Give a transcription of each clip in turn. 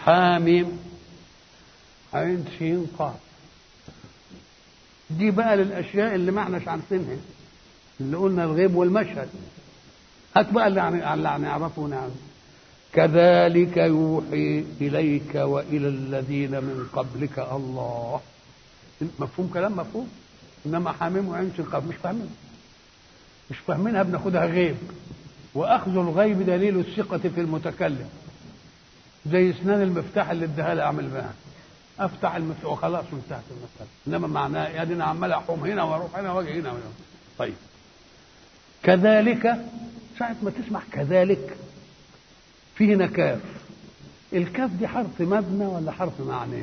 حاميم عين سين قاف دي بقى للاشياء اللي ما احناش عارفينها اللي قلنا الغيب والمشهد هات بقى اللي يعني اللي هنعرفه ونعرفه كذلك يوحي اليك والى الذين من قبلك الله مفهوم كلام مفهوم انما حاميم وعين سين قاف مش فاهمين مش فاهمينها بناخدها غيب واخذ الغيب دليل الثقه في المتكلم زي اسنان المفتاح اللي اداها لي اعمل بها افتح المفتاح وخلاص انتهت المساله انما معناه يا دي انا عمال احوم هنا واروح هنا واجي هنا وهنا طيب كذلك ساعة ما تسمع كذلك فيه هنا كاف الكاف دي حرف مبنى ولا حرف معنى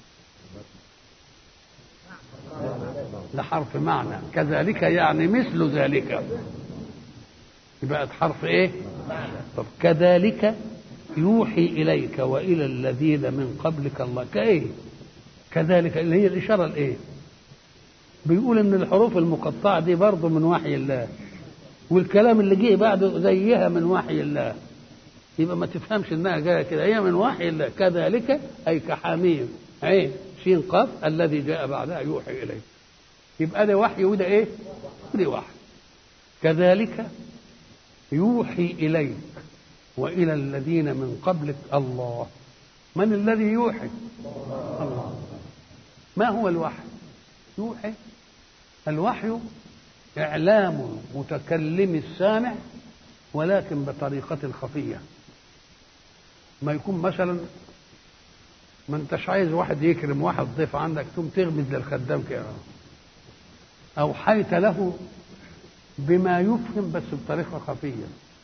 ده حرف معنى كذلك يعني مثل ذلك يبقى حرف ايه طب كذلك يوحي اليك والى الذين من قبلك الله كايه كذلك اللي هي الاشاره الايه بيقول ان الحروف المقطعه دي برضه من وحي الله والكلام اللي جه بعده زيها من وحي الله يبقى ما تفهمش انها جايه كده هي من وحي الله كذلك اي كحاميم عين شين قاف الذي جاء بعدها يوحي اليك يبقى ده وحي وده ايه؟ وده وحي كذلك يوحي اليك والى الذين من قبلك الله من الذي يوحي؟ الله ما هو الوحي؟ يوحي الوحي إعلام متكلم السامع ولكن بطريقة خفية ما يكون مثلا ما انتش عايز واحد يكرم واحد ضيف عندك ثم تغمز للخدام كده أوحيت له بما يفهم بس بطريقة خفية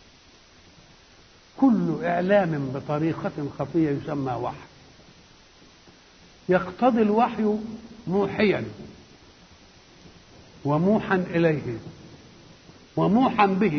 كل إعلام بطريقة خفية يسمى وحي يقتضي الوحي موحيا وموحى إليه وموحى به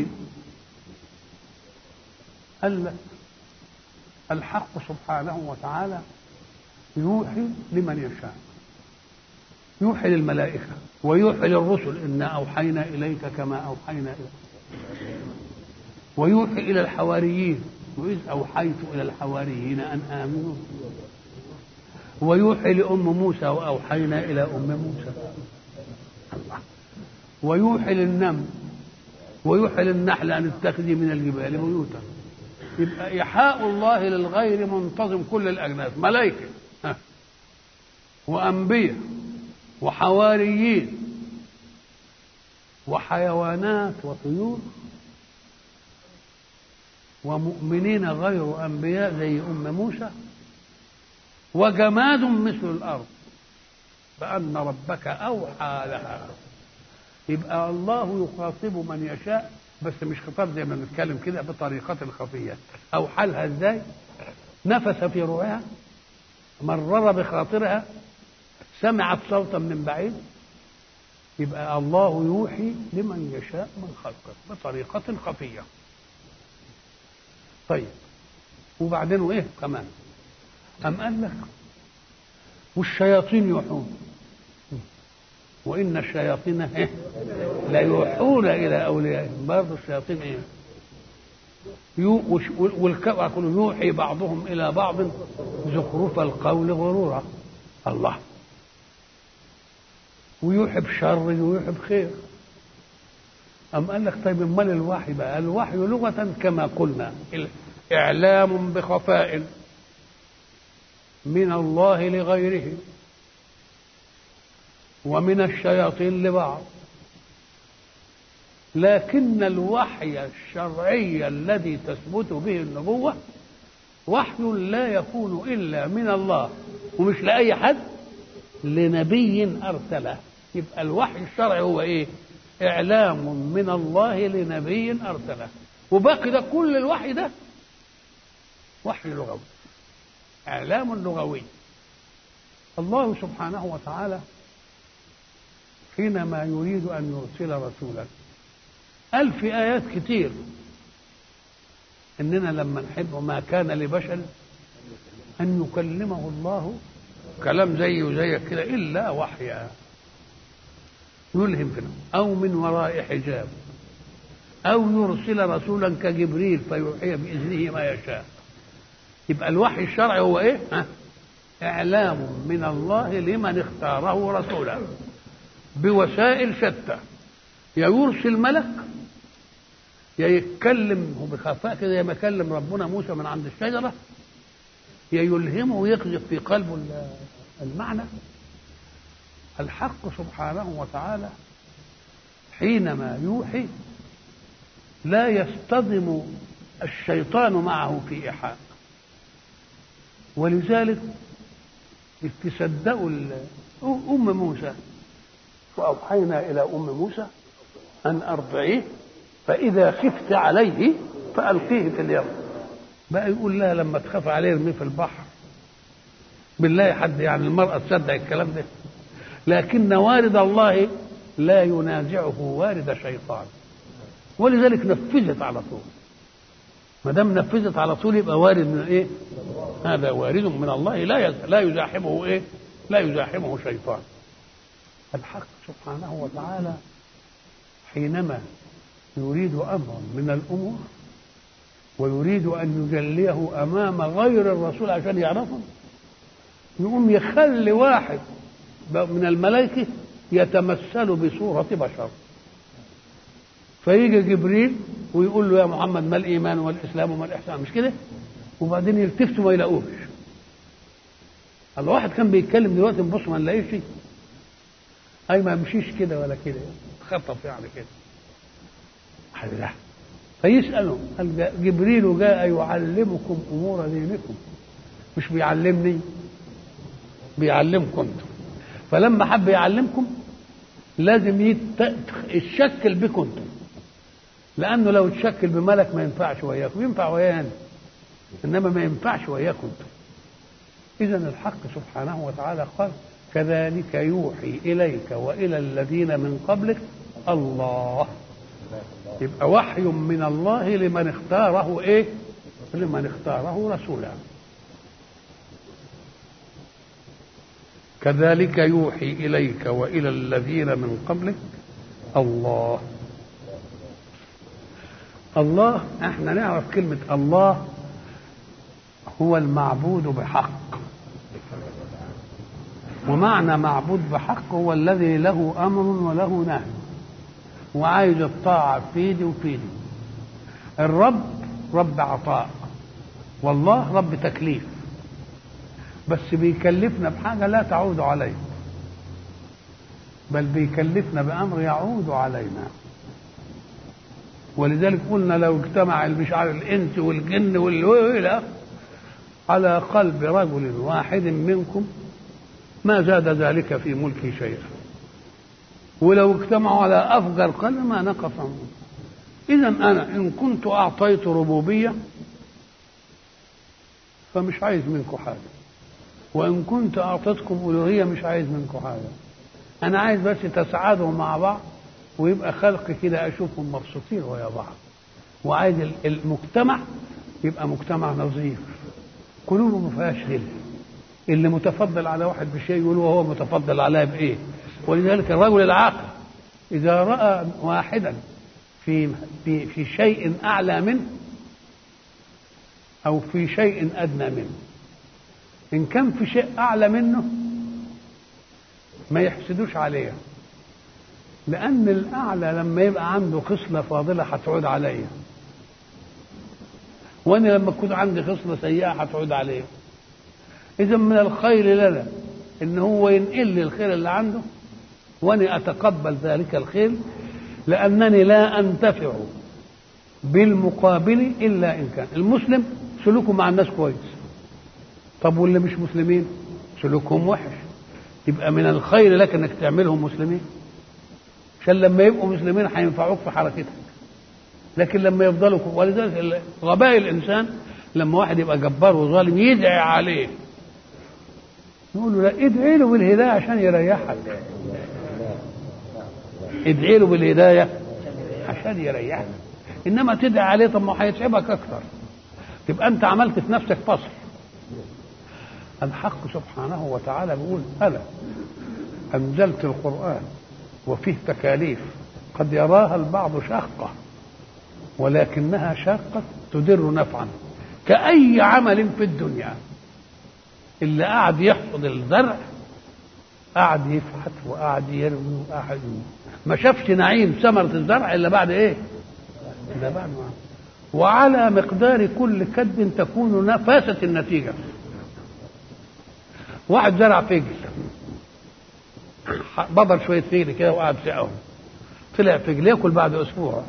قال الحق سبحانه وتعالى يوحي لمن يشاء يوحي للملائكة ويوحي للرسل إنا أوحينا إليك كما أوحينا إليك ويوحي إلى الحواريين وإذ أوحيت إلى الحواريين أن آمنوا ويوحي لأم موسى وأوحينا إلى أم موسى الله ويوحي للنمل ويوحي للنحل أن اتخذي من الجبال بيوتا يبقى إيحاء الله للغير منتظم كل الأجناس ملائكة وأنبياء وحواريين وحيوانات وطيور ومؤمنين غير أنبياء زي أم موسى وجماد مثل الأرض بأن ربك أوحى لها يبقى الله يخاطب من يشاء بس مش خطاب زي ما بنتكلم كده بطريقة خفية أو حالها ازاي نفس في روعها مرر بخاطرها سمعت صوتا من بعيد يبقى الله يوحي لمن يشاء من خلقه بطريقة خفية طيب وبعدين وايه كمان أم قال لك والشياطين يوحون وإن الشياطين إيه؟ ليوحون إلى أوليائهم برضه الشياطين إيه؟ يو والكوكب يوحي بعضهم إلى بعض زخرف القول غرورا الله ويوحي بشر ويوحي بخير أم قال لك طيب امال الوحي بقى الوحي لغة كما قلنا إعلام بخفاء من الله لغيره ومن الشياطين لبعض لكن الوحي الشرعي الذي تثبت به النبوة وحي لا يكون إلا من الله ومش لأي حد لنبي أرسله يبقى الوحي الشرعي هو إيه إعلام من الله لنبي أرسله وباقي ده كل الوحي ده وحي لغوي إعلام لغوي الله سبحانه وتعالى حينما يريد أن يرسل رسولا قال في آيات كتير إننا لما نحب ما كان لبشر أن يكلمه الله كلام زيه وزيك كده إلا وحيا يلهم كده أو من وراء حجاب أو يرسل رسولا كجبريل فيوحي بإذنه ما يشاء يبقى الوحي الشرعي هو ايه ها؟ اعلام من الله لمن اختاره رسولا بوسائل شتى يا يرسل ملك يا يتكلم هو بخفاء كده يا ما يكلم ربنا موسى من عند الشجره يا يلهمه ويقذف في قلبه المعنى الحق سبحانه وتعالى حينما يوحي لا يصطدم الشيطان معه في إيحاء ولذلك تصدقوا أم موسى وأوحينا إلى أم موسى أن أرضعيه فإذا خفت عليه فألقيه في اليم بقى يقول لها لما تخاف عليه ارميه في البحر بالله حد يعني المرأة تصدق الكلام ده لكن وارد الله لا ينازعه وارد شيطان ولذلك نفذت على طول ما دام نفذت على طول يبقى وارد من ايه؟ هذا وارد من الله لا لا يزاحمه ايه؟ لا يزاحمه شيطان. الحق سبحانه وتعالى حينما يريد امرا من الامور ويريد ان يجليه امام غير الرسول عشان يعرفه يقوم يخلي واحد من الملائكه يتمثل بصوره بشر فيجي جبريل ويقول له يا محمد ما الايمان والاسلام وما الاحسان مش كده وبعدين يلتفتوا ما يلاقوش الواحد كان بيتكلم دلوقتي نبص ما نلاقيش شيء اي ما يمشيش كده ولا كده خطف يعني كده الله فيسأله هل جبريل جاء يعلمكم امور دينكم مش بيعلمني بيعلمكم انتم فلما حب يعلمكم لازم يتشكل بكم انتم لانه لو تشكل بملك ما ينفعش وياكم ينفع ويانا انما ما ينفعش وياكم انتم اذا الحق سبحانه وتعالى قال كذلك يوحي اليك والى الذين من قبلك الله يبقى وحي من الله لمن اختاره ايه لمن اختاره رسولا كذلك يوحي اليك والى الذين من قبلك الله الله احنا نعرف كلمة الله هو المعبود بحق ومعنى معبود بحق هو الذي له امر وله نهي وعايز الطاعة في ايدي وفي ايدي الرب رب عطاء والله رب تكليف بس بيكلفنا بحاجة لا تعود عليه بل بيكلفنا بأمر يعود علينا ولذلك قلنا لو اجتمع مش عارف الانس والجن والى على قلب رجل واحد منكم ما زاد ذلك في ملكي شيئا ولو اجتمعوا على افجر قلب ما نقص عنه اذا انا ان كنت اعطيت ربوبيه فمش عايز منكم حاجه وان كنت اعطيتكم الوهيه مش عايز منكم حاجه انا عايز بس تسعدوا مع بعض ويبقى خلق كده اشوفهم مبسوطين ويا بعض وعايز المجتمع يبقى مجتمع نظيف قلوبه ما فيهاش غل اللي متفضل على واحد بشيء يقول وهو متفضل عليه بايه ولذلك الرجل العاقل اذا راى واحدا في في في شيء اعلى منه او في شيء ادنى منه ان كان في شيء اعلى منه ما يحسدوش عليه لأن الأعلى لما يبقى عنده خصلة فاضلة هتعود عليا وأنا لما تكون عندي خصلة سيئة هتعود عليا إذا من الخير لنا إن هو ينقل لي الخير اللي عنده وأنا أتقبل ذلك الخير لأنني لا أنتفع بالمقابل إلا إن كان المسلم سلوكه مع الناس كويس طب واللي مش مسلمين سلوكهم وحش يبقى من الخير لك انك تعملهم مسلمين عشان لما يبقوا مسلمين هينفعوك في حركتك لكن لما يفضلوا ولذلك غباء الانسان لما واحد يبقى جبار وظالم يدعي عليه يقول له لا ادعي له بالهدايه عشان يريحك ادعي له بالهدايه عشان يريحك انما تدعي عليه طب ما هيتعبك اكثر تبقى انت عملت في نفسك فصل الحق سبحانه وتعالى بيقول انا انزلت القران وفيه تكاليف قد يراها البعض شاقه ولكنها شاقه تدر نفعا كأي عمل في الدنيا اللي قعد يحفظ الزرع قعد يفحت وقعد يرمي وقعد ما شافش نعيم ثمرة الزرع إلا بعد إيه؟ إلا بعد ما وعلى مقدار كل كدب تكون نفاسة النتيجة واحد زرع فجل بضر شوية فجل كده وقعد سقهم طلع فجل ياكل بعد أسبوع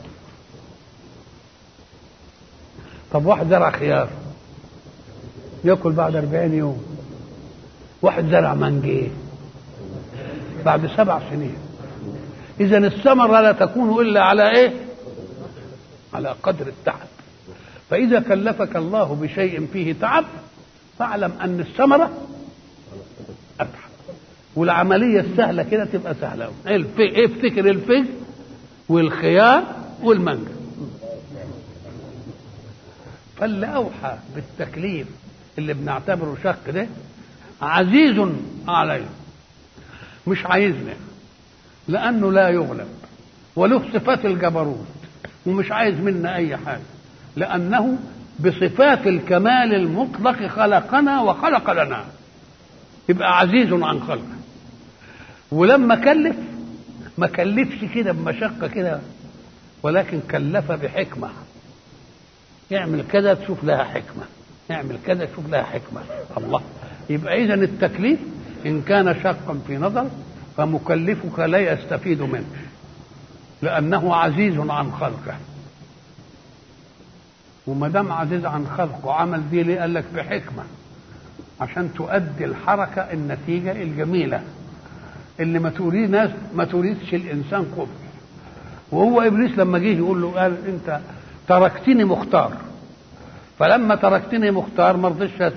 طب واحد زرع خيار ياكل بعد أربعين يوم واحد زرع مانجيه بعد سبع سنين إذا الثمرة لا تكون إلا على إيه؟ على قدر التعب فإذا كلفك الله بشيء فيه تعب فاعلم أن الثمرة أتعب والعملية السهلة كده تبقى سهلة افتكر الفج والخيار والمانجا فاللي أوحى بالتكليف اللي بنعتبره شق ده عزيز عليه مش عايزنا لأنه لا يغلب وله صفات الجبروت ومش عايز منا أي حاجة لأنه بصفات الكمال المطلق خلقنا وخلق لنا يبقى عزيز عن خلقه ولما كلف ما كلفش كده بمشقة كده ولكن كلف بحكمة يعمل كذا تشوف لها حكمة يعمل كذا تشوف لها حكمة الله يبقى إذا التكليف إن كان شقا في نظر فمكلفك لا يستفيد منه لأنه عزيز عن خلقه وما دام عزيز عن خلقه عمل دي ليه قال لك بحكمة عشان تؤدي الحركة النتيجة الجميلة اللي ما تريد ناس ما تريدش الإنسان قبل وهو إبليس لما جه يقول له قال أنت تركتني مختار فلما تركتني مختار ما رضيتش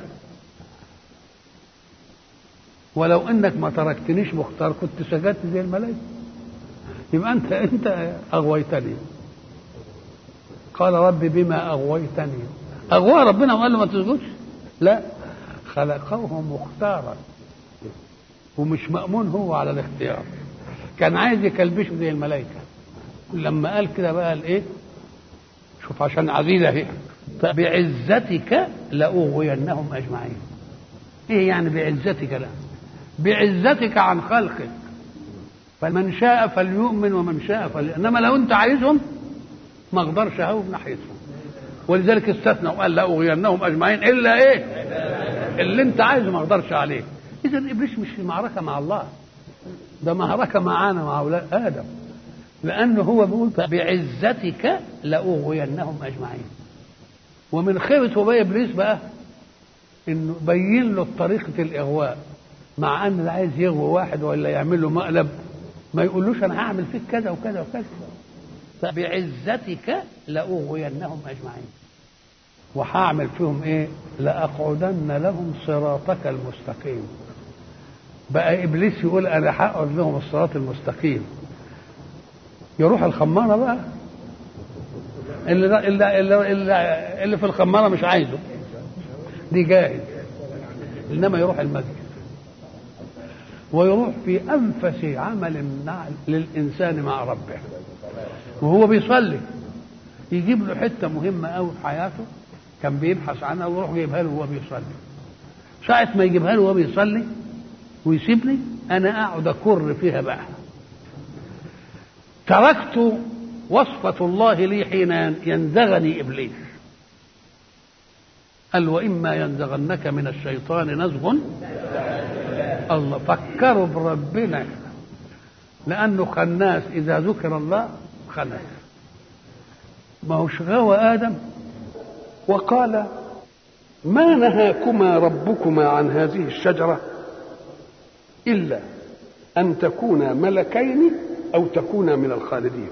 ولو انك ما تركتنيش مختار كنت سجدت زي الملائكه يبقى انت انت اغويتني قال رب بما اغويتني اغوى ربنا وقال له ما تسجدش لا خلقه مختارا ومش مأمون هو على الاختيار كان عايز يكلبشه زي الملائكه لما قال كده بقى الايه شوف عشان عزيزه هي بعزتك لاغوينهم اجمعين ايه يعني بعزتك لا بعزتك عن خلقك فمن شاء فليؤمن ومن شاء فلي... انما لو انت عايزهم ما اقدرش اهوب ناحيتهم ولذلك استثنى وقال لاغوينهم اجمعين الا ايه اللي انت عايزه ما اقدرش عليه اذا ابليس مش في معركه مع الله ده معركه معانا مع اولاد ادم لانه هو بيقول بعزتك لاغوينهم اجمعين ومن خيبه وباء ابليس بقى انه بين له طريقه الاغواء مع ان اللي عايز يغوي واحد ولا يعمل له مقلب ما يقولوش انا هعمل فيك كذا وكذا وكذا فبعزتك لاغوينهم اجمعين وهعمل فيهم ايه لاقعدن لهم صراطك المستقيم بقى ابليس يقول انا هقعد لهم الصراط المستقيم يروح الخماره بقى اللي اللي اللي, اللي في الخماره مش عايزه دي جاهز انما يروح المسجد ويروح في انفس عمل للانسان مع ربه وهو بيصلي يجيب له حته مهمه قوي في حياته كان بيبحث عنها ويروح جايبها له وهو بيصلي ساعة ما يجيبها له وهو بيصلي ويسيبني انا اقعد اكر فيها بقى تركت وصفة الله لي حين ينزغني ابليس قال واما ينزغنك من الشيطان نزغ الله فكروا بربنا لانه خناس اذا ذكر الله خناس ما هوش غوى ادم وقال ما نهاكما ربكما عن هذه الشجره الا ان تكونا ملكين او تكونا من الخالدين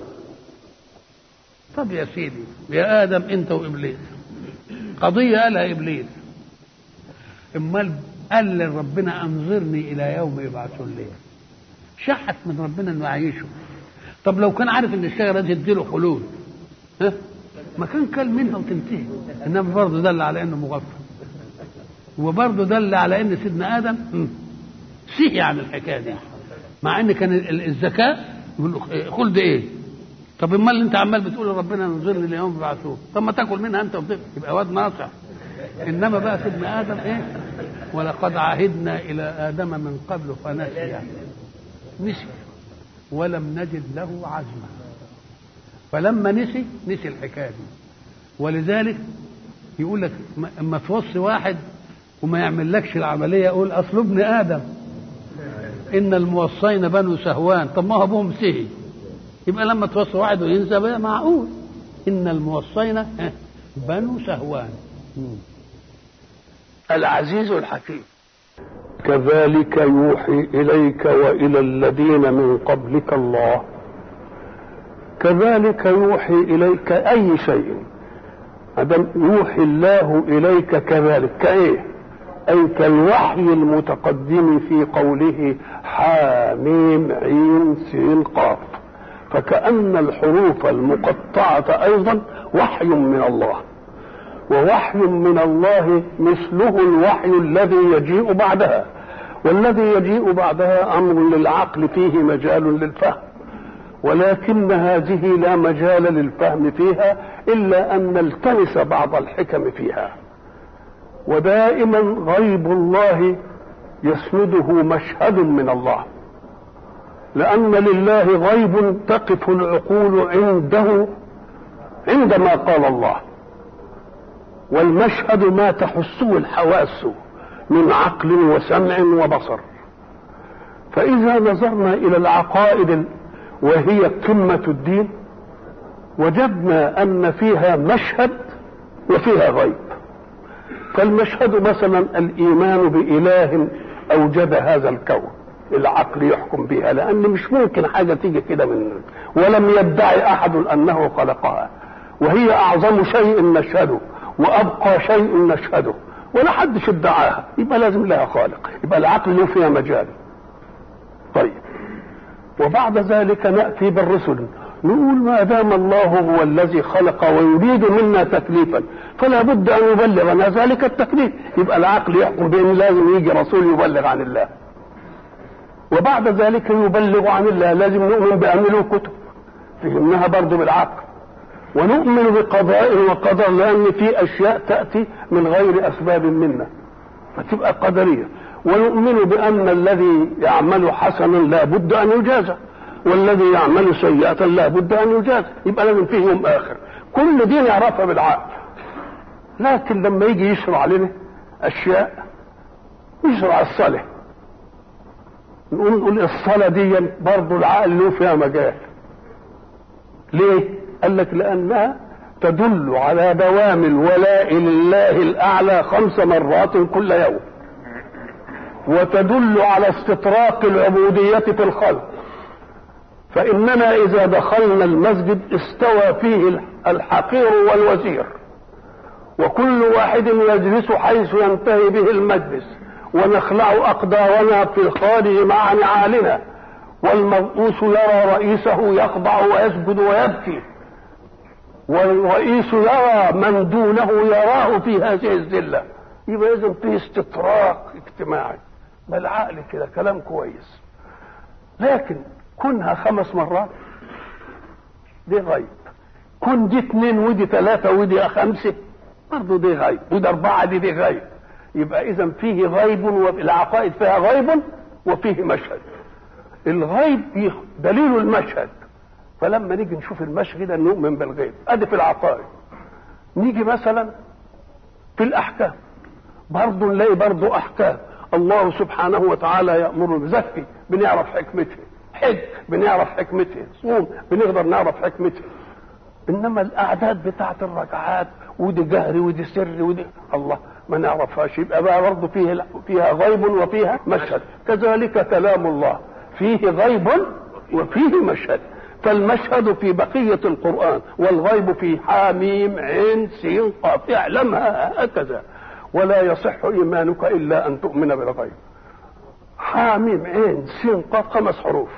طب يا سيدي يا ادم انت وابليس قضيه قالها ابليس امال قال لربنا انظرني الى يوم يبعثون لي شحت من ربنا انه يعيشه طب لو كان عارف ان الشجره دي تديله خلود ها ما كان كل منها وتنتهي انما برضه دل على انه مغفل وبرضه دل على ان سيدنا ادم سهي عن الحكايه دي مع ان كان الذكاء يقول له خلد ايه طب امال انت عمال بتقول لربنا انظرني ليوم يبعثون طب ما تاكل منها انت وبتبقى يبقى واد ناصع انما بقى سيدنا ادم ايه ولقد عهدنا الى ادم من قبل فنسي نسي ولم نجد له عزما فلما نسي نسي الحكايه دي ولذلك يقول لك اما توصي واحد وما يعملكش العمليه يقول اصل ابن ادم ان الموصين بنو سهوان طب ما هو ابوهم سهي يبقى لما توصي واحد وينسى بقى معقول ان الموصين بنو سهوان العزيز الحكيم كذلك يوحي اليك والى الذين من قبلك الله كذلك يوحي اليك اي شيء ادم يوحي الله اليك كذلك كايه اي كالوحي المتقدم في قوله حاميم عين سين قاف فكأن الحروف المقطعة أيضا وحي من الله ووحي من الله مثله الوحي الذي يجيء بعدها والذي يجيء بعدها أمر للعقل فيه مجال للفهم ولكن هذه لا مجال للفهم فيها إلا أن نلتمس بعض الحكم فيها ودائما غيب الله يسنده مشهد من الله لأن لله غيب تقف العقول عنده عندما قال الله والمشهد ما تحسه الحواس من عقل وسمع وبصر فإذا نظرنا إلى العقائد وهي قمة الدين وجدنا أن فيها مشهد وفيها غيب فالمشهد مثلا الإيمان بإله أوجد هذا الكون العقل يحكم بها لأن مش ممكن حاجة تيجي كده من ولم يدعي أحد أنه خلقها وهي أعظم شيء نشهده وأبقى شيء نشهده ولا حدش ادعاها يبقى لازم لها خالق يبقى العقل له فيها مجال طيب وبعد ذلك نأتي بالرسل نقول ما دام الله هو الذي خلق ويريد منا تكليفا فلا بد ان يبلغنا ذلك التكليف يبقى العقل يحكم بان لازم يجي رسول يبلغ عن الله وبعد ذلك يبلغ عن الله لازم نؤمن بان له كتب فهمناها برضه بالعقل ونؤمن بقضاء وقدر لان في اشياء تاتي من غير اسباب منا فتبقى قدريه ونؤمن بان الذي يعمل حسنا لا بد ان يجازى والذي يعمل سيئة لا بد أن يجازى يبقى لازم فيه يوم آخر كل دي نعرفها بالعقل لكن لما يجي يشرع لنا أشياء يشرع الصلاة نقول نقول الصلاة دي برضه العقل له فيها مجال ليه؟ قال لك لأنها تدل على دوام الولاء لله الأعلى خمس مرات كل يوم وتدل على استطراق العبودية في الخلق فإننا إذا دخلنا المسجد استوى فيه الحقير والوزير وكل واحد يجلس حيث ينتهي به المجلس ونخلع أقدارنا في الخارج مع نعالنا والمرؤوس يرى رئيسه يخضع ويسجد ويبكي والرئيس يرى من دونه يراه في هذه الذلة يبقى إذا في استطراق اجتماعي بالعقل كده كلام كويس لكن كونها خمس مرات دي غيب كن دي اتنين ودي ثلاثة ودي خمسة برضه دي غيب ودي أربعة دي دي غيب يبقى إذا فيه غيب والعقائد فيها غيب وفيه مشهد الغيب دليل المشهد فلما نيجي نشوف المشهد نؤمن بالغيب ادي في العقائد نيجي مثلا في الاحكام برضه نلاقي برضه احكام الله سبحانه وتعالى يامر بزكي بنعرف حكمته حج بنعرف حكمته صوم بنقدر نعرف حكمته انما الاعداد بتاعت الركعات ودي جهر ودي سر ودي الله ما نعرفهاش يبقى بقى برضه فيه فيها غيب وفيها مشهد كذلك كلام الله فيه غيب وفيه مشهد فالمشهد في بقية القرآن والغيب في حاميم عين سين قاف اعلمها هكذا ولا يصح إيمانك إلا أن تؤمن بالغيب حاميم عين سين قاف خمس حروف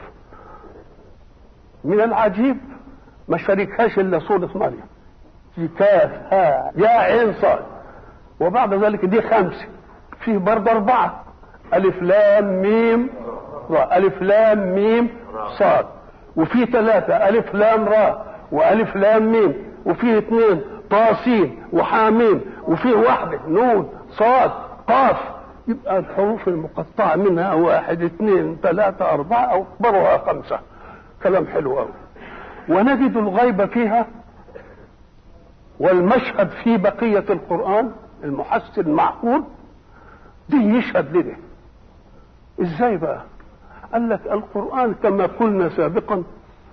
من العجيب ما شاركهاش الا سوره مريم في كاف ها يا عين صاد وبعد ذلك دي خمسه فيه برضه اربعه الف لام ميم را الف لام ميم صاد وفي ثلاثه الف لام را والف لام ميم وفي اثنين طاسين وحامين وفيه واحدة نون صاد قاف يبقى الحروف المقطعة منها واحد اثنين ثلاثة أربعة أو أكبرها خمسة كلام حلو أوي ونجد الغيب فيها والمشهد في بقية القرآن المحسن المعقول دي يشهد لده ازاي بقى قال لك القرآن كما قلنا سابقا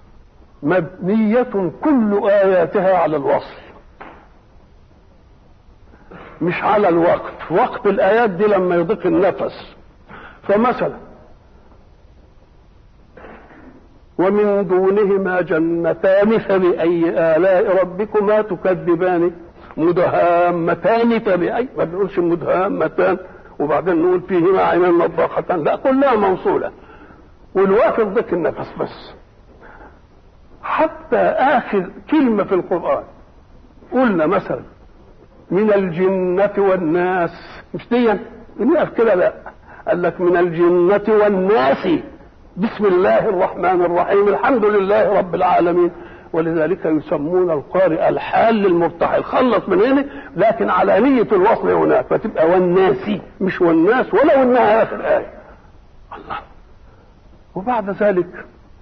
مبنية كل آياتها على الوصل مش على الوقت وقت الآيات دي لما يضيق النفس فمثلا ومن دونهما جنتان فبأي آلاء ربكما تكذبان مدهامتان فبأي ما بنقولش مدهامتان وبعدين نقول فيهما عينان نضاختان لا كلها موصولة والوقت يضيق النفس بس حتى آخر كلمة في القرآن قلنا مثلا من الجنة والناس مش دي نقف كده لا قال لك من الجنة والناس بسم الله الرحمن الرحيم الحمد لله رب العالمين ولذلك يسمون القارئ الحال للمرتحل خلص من هنا لكن على نية الوصل هناك فتبقى والناس مش والناس ولو انها اخر آية الله وبعد ذلك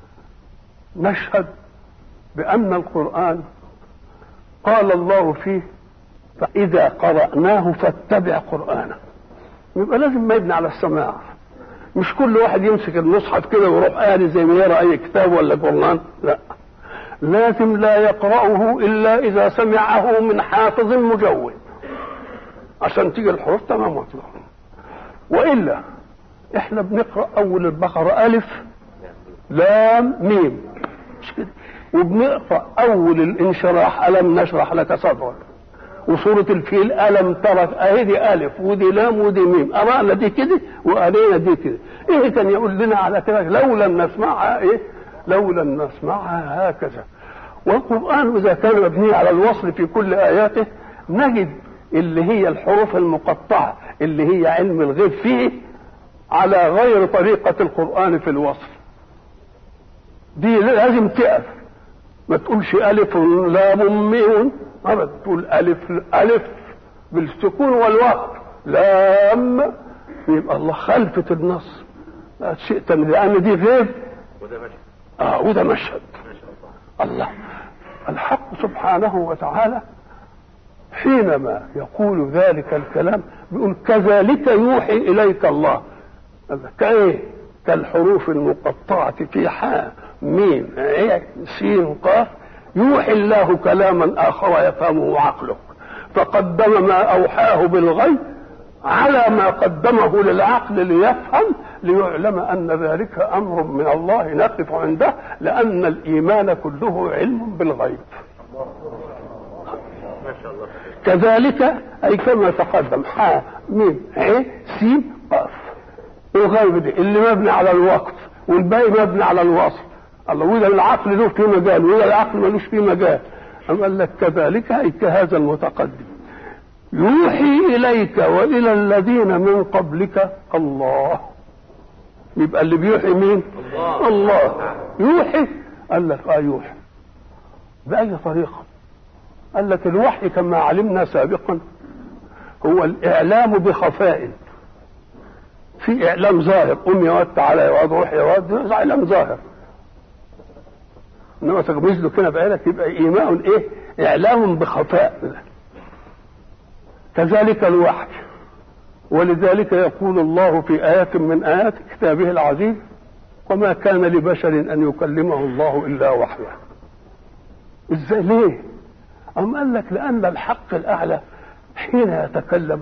نشهد بأن القرآن قال الله فيه فإذا قرأناه فاتبع قرآنه يبقى لازم ما يبني على السماع مش كل واحد يمسك المصحف كده ويروح قاري زي ما يقرا اي كتاب ولا جورنال لا لازم لا يقرأه إلا إذا سمعه من حافظ مجود عشان تيجي الحروف تمام واطلع وإلا احنا بنقرأ أول البقرة ألف لام ميم مش كده وبنقرأ أول الانشراح ألم نشرح لك صدرك وسورة الفيل ألم ترك أهي دي ألف ودي لام ودي ميم قرأنا دي كده وقرينا دي كده إيه كان يقول لنا على كده لولا نسمعها إيه لولا نسمعها هكذا والقرآن إذا كان مبني على الوصل في كل آياته نجد اللي هي الحروف المقطعة اللي هي علم الغيب فيه على غير طريقة القرآن في الوصل دي لازم تقف ما تقولش ألف لام ميم أبدا تقول ألف ألف بالسكون والوقت لام يبقى الله خلفت النص شئت من لأن دي غيب وده ماشي آه وده مشهد الله الحق سبحانه وتعالى حينما يقول ذلك الكلام بيقول كذلك يوحي إليك الله كايه كالحروف المقطعة في حاء ميم عين سين قاف يوحي الله كلاما آخر يفهمه عقلك فقدم ما أوحاه بالغيب على ما قدمه للعقل ليفهم ليعلم أن ذلك أمر من الله نقف عنده لأن الإيمان كله علم بالغيب ما شاء الله كذلك أي كما تقدم حاء ميم عين سين قاف الغيب دي اللي مبني على الوقت والباقي مبني على الوصف الله وإذا العقل له في مجال وإذا العقل ملوش في مجال أم قال لك كذلك أي كهذا المتقدم يوحي إليك وإلى الذين من قبلك الله يبقى اللي بيوحي مين الله. الله يوحي قال لك اه يوحي بأي طريقة قال لك الوحي كما علمنا سابقا هو الإعلام بخفاء في إعلام ظاهر قم يا واد تعالى يا واد روح يا واد ده إعلام ظاهر إنما تغمز له كده بعينك يبقى إيماء إيه إعلام بخفاء كذلك الوحي ولذلك يقول الله في آية من آيات كتابه العزيز وما كان لبشر أن يكلمه الله إلا وحيه إزاي ليه أم قال لك لأن الحق الأعلى حين يتكلم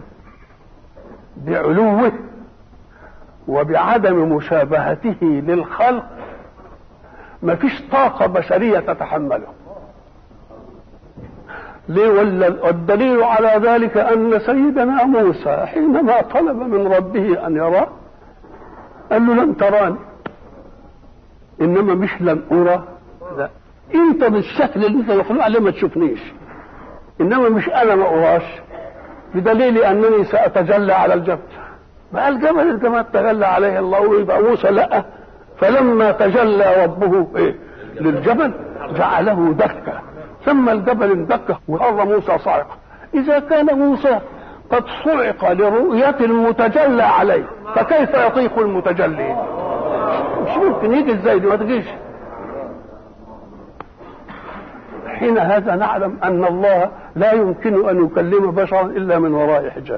بعلوه وبعدم مشابهته للخلق ما فيش طاقة بشرية تتحمله ليه ولا والدليل على ذلك أن سيدنا موسى حينما طلب من ربه أن يراه قال له لن تراني إنما مش لن أرى لا أنت بالشكل اللي أنت مخلوق عليه ما تشوفنيش إنما مش أنا ما أراش بدليل أنني سأتجلى على الجبل ما الجبل انت ما تجلى عليه الله ويبقى موسى لا فلما تجلى ربه ايه للجبل جعله دكا ثم الجبل اندك وخر موسى صاعقا اذا كان موسى قد صعق لرؤية المتجلى عليه فكيف يطيق المتجلي مش ممكن يجي ازاي دي ما تجيش حين هذا نعلم ان الله لا يمكن ان يكلم بشرا الا من وراء حجاب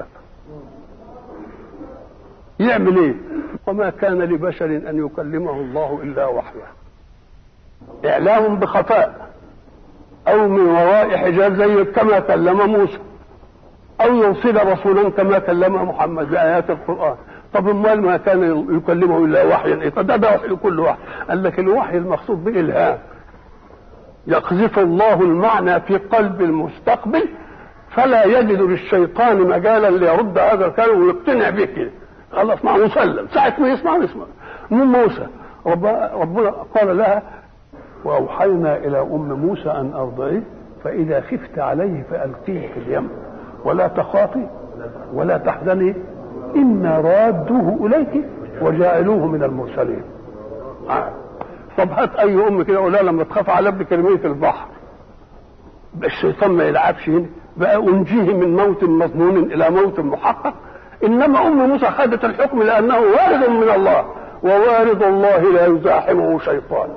يعمل ايه وما كان لبشر ان يكلمه الله الا وحيه اعلام بخفاء او من وراء حجاب زي كما كلم موسى او يرسل رسولا كما كلم محمد بايات القران طب امال ما كان يكلمه الا وحيا ايه ده ده وحي كل وحي قال لك الوحي المقصود به الهام يقذف الله المعنى في قلب المستقبل فلا يجد للشيطان مجالا ليرد هذا الكلام ويقتنع به كده خلاص مع مسلم ساعة ما يسمع يسمع من موسى رب ربنا قال لها وأوحينا إلى أم موسى أن أرضعيه فإذا خفت عليه فألقيه في اليم ولا تخافي ولا تحزني إنا رادوه إليك وجاعلوه من المرسلين طب هات أي أم كده قول لما تخاف على ابنك ارميه في البحر الشيطان ما يلعبش هنا بقى أنجيه من موت مظنون إلى موت محقق انما ام موسى خدت الحكم لانه وارد من الله ووارد الله لا يزاحمه شيطان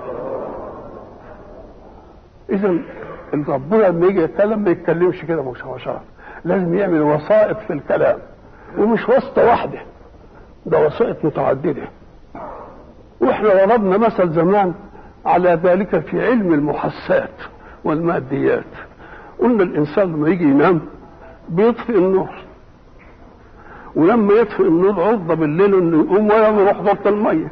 اذا ربنا لما يجي يتكلم ما يتكلمش كده مباشره لازم يعمل وسائط في الكلام ومش واسطه واحده ده وسائط متعدده واحنا ضربنا مثل زمان على ذلك في علم المحسات والماديات قلنا الانسان لما يجي ينام بيطفئ النور ولما يطفئ النور عرضة بالليل انه يقوم ولا يروح ضبط المية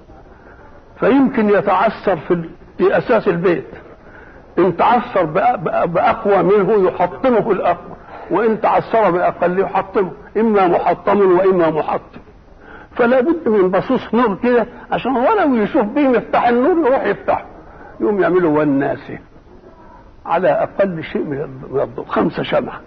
فيمكن يتعثر في, في اساس البيت ان تعثر باقوى منه يحطمه الاقوى وان تعثر باقل يحطمه اما محطم واما محطم فلا بد من بصوص نور كده عشان ولو يشوف بيه يفتح النور يروح يفتحه يقوم يعملوا والناس على اقل شيء من الضوء خمسه شمعه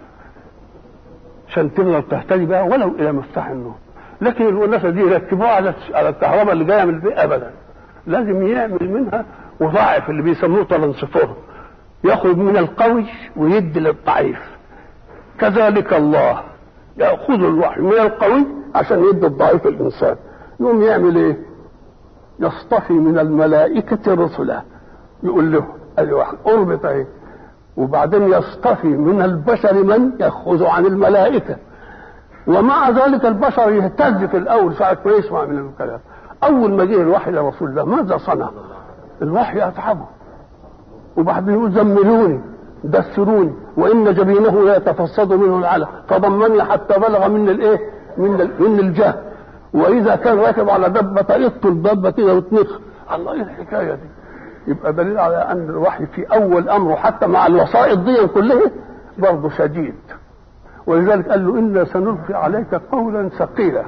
عشان تفضل تهتدي بقى ولو الى مفتاح النور لكن الوناسه دي يركبوها على على الكهرباء اللي جايه من البيت ابدا لازم يعمل منها وضاعف اللي بيسموه ترانسفور ياخذ من القوي ويدي للضعيف كذلك الله ياخذ الوحي من القوي عشان يدي الضعيف الانسان يقوم يعمل ايه يصطفي من الملائكه رسلا يقول له الوحي اربط ايه وبعدين يصطفي من البشر من يأخذ عن الملائكة ومع ذلك البشر يهتز في الأول ساعة ما يسمع من الكلام أول ما جه الوحي لرسول الله ماذا صنع؟ الوحي أتعبه وبعدين يقول زملوني دثروني وإن جبينه لا يتفصد منه العلق فضمني حتى بلغ من الإيه؟ من من الجهل وإذا كان راكب على دبة يقتل دبة كده وتنخ الله إيه الحكاية دي؟ يبقى دليل على ان الوحي في اول امره حتى مع الوسائط دي كلها برضه شديد ولذلك قال له انا سنلقي عليك قولا ثقيلا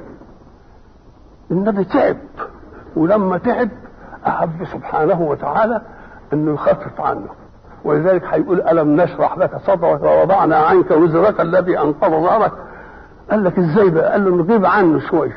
النبي تعب ولما تعب احب سبحانه وتعالى انه يخفف عنه ولذلك هيقول الم نشرح لك صدرك ووضعنا عنك وزرك الذي انقض ظهرك قال لك ازاي بقى قال له نغيب عنه شويه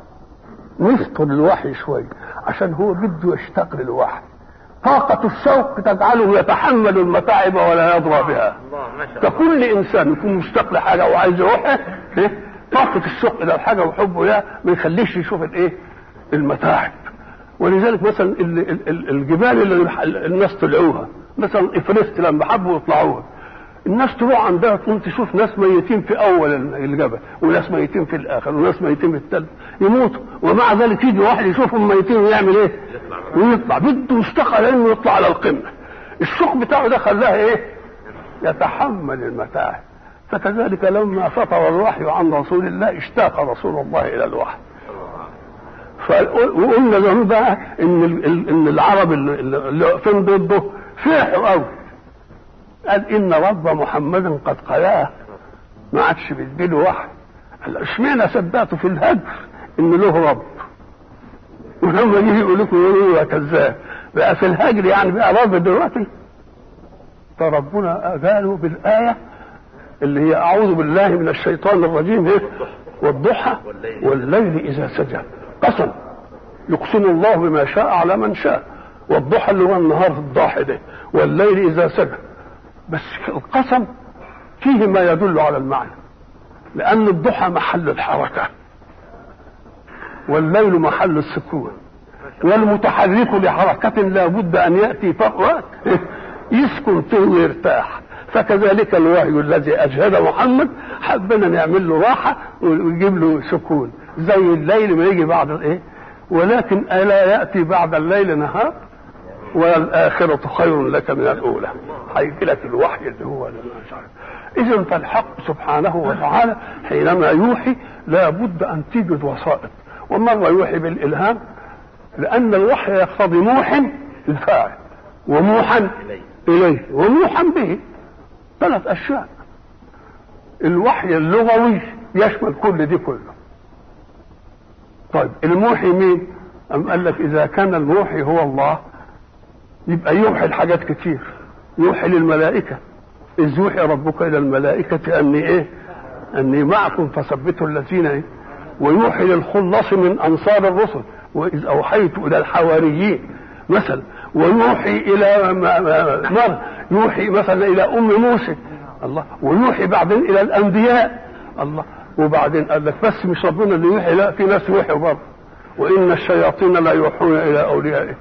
نفقد الوحي شويه عشان هو بده يشتاق للوحي طاقة الشوق تجعله يتحمل المتاعب ولا يضرى بها ككل انسان يكون مشتاق لحاجه وعايز يروحها إيه؟ طاقة الشوق الى الحاجه وحبه لها ما يخليش يشوف الايه؟ المتاعب ولذلك مثلا ال- ال- ال- الجبال اللي الناس طلعوها مثلا افرست لما حبوا يطلعوها الناس تروح عندها تقوم تشوف ناس ميتين في اول الجبل وناس ميتين في الاخر وناس ميتين في الثالث يموتوا ومع ذلك يجي واحد يشوفهم ميتين ويعمل ايه؟ ويطلع بده يشتغل انه يطلع على القمه الشوق بتاعه ده خلاه ايه؟ يتحمل المتاعب فكذلك لما فطر الوحي عن رسول الله اشتاق رسول الله الى الوحي وقلنا زمان بقى ان ال- ان العرب اللي اللي واقفين ضده فرحوا قوي قال ان رب محمد قد قلاه ما عادش بيديله وحي قال اشمعنى صدقته في الهجر ان له رب ولما يجي يقول لكم يقولوا يا كذاب بقى في الهجر يعني بقى رب دلوقتي فربنا قالوا بالايه اللي هي اعوذ بالله من الشيطان الرجيم ايه والضحى والليل اذا سجى قسم يقسم الله بما شاء على من شاء والضحى اللي هو النهار الضاحي ده والليل اذا سجى بس القسم فيه ما يدل على المعنى لأن الضحى محل الحركة والليل محل السكون والمتحرك لحركة لا بد أن يأتي فوق يسكن فيه ويرتاح فكذلك الوحي الذي أجهد محمد حبنا نعمل له راحة ونجيب له سكون زي الليل ما يجي بعد الايه ولكن ألا يأتي بعد الليل نهار والآخرة خير لك من الأولى هيجي لك الوحي اللي هو إذا فالحق سبحانه وتعالى حينما يوحي لا بد أن توجد وسائط ومرة يوحي بالإلهام لأن الوحي يقتضي موحى الفاعل وموحى إليه وموحى به ثلاث أشياء الوحي اللغوي يشمل كل دي كله طيب الموحي مين أم قال لك إذا كان الموحي هو الله يبقى يوحي الحاجات كتير يوحي للملائكة إذ يوحي ربك إلى الملائكة أني إيه أني معكم فثبتوا الذين إيه ويوحي للخلص من أنصار الرسل وإذ أوحيت إلى الحواريين مثلا ويوحي إلى مر يوحي مثلا إلى أم موسى الله ويوحي بعدين إلى الأنبياء الله وبعدين قال لك بس مش ربنا اللي يوحي لا في ناس يوحي برضه وإن الشياطين لا يوحون إلى أوليائهم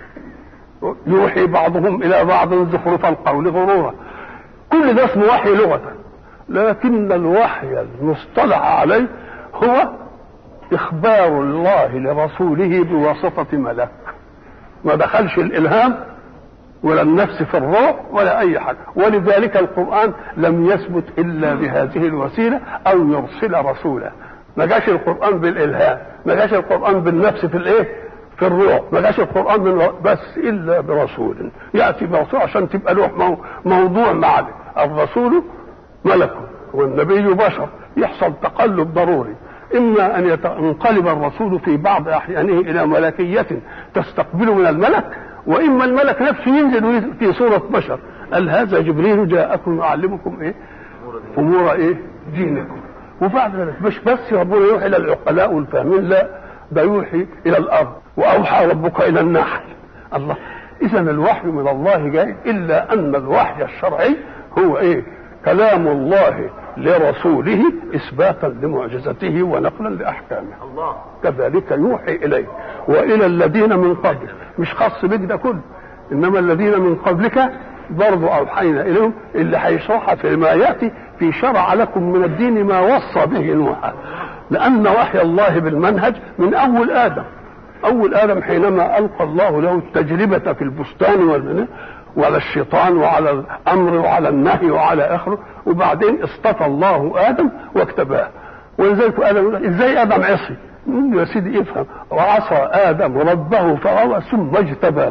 يوحي بعضهم إلى بعض زخرف القول غرورا كل ده اسمه وحي لغة لكن الوحي المصطلح عليه هو إخبار الله لرسوله بواسطة ملك ما دخلش الإلهام ولا النفس في الروح ولا أي حاجة ولذلك القرآن لم يثبت إلا بهذه الوسيلة أو يرسل رسولا ما جاش القرآن بالإلهام ما جاش القرآن بالنفس في الإيه في الروح ما جاش القرآن من بس إلا برسول يأتي برسول عشان تبقى له موضوع معنا الرسول ملك والنبي بشر يحصل تقلب ضروري إما أن ينقلب الرسول في بعض أحيانه إلى ملكية تستقبله من الملك وإما الملك نفسه ينزل في صورة بشر قال هذا جبريل جاءكم يعلمكم إيه أمور إيه دينكم وبعد ذلك مش بس ربنا يوحي إلى العقلاء والفاهمين لا ده يوحي إلى الأرض وأوحى ربك إلى النحل الله إذا الوحي من الله جاي إلا أن الوحي الشرعي هو إيه كلام الله لرسوله اثباتا لمعجزته ونقلا لاحكامه الله كذلك يوحي اليه والى الذين من قبلك مش خاص بك ده كله انما الذين من قبلك برضو اوحينا اليهم اللي هيشرحها فيما ياتي في شرع لكم من الدين ما وصى به نوحا لان وحي الله بالمنهج من اول ادم اول ادم حينما القى الله له التجربه في البستان والمنى وعلى الشيطان وعلى الامر وعلى النهي وعلى اخره وبعدين اصطفى الله ادم واكتباه ولذلك ادم يقول ازاي ادم عصي؟ يا سيدي افهم وعصى ادم ربه فغوى ثم اجتباه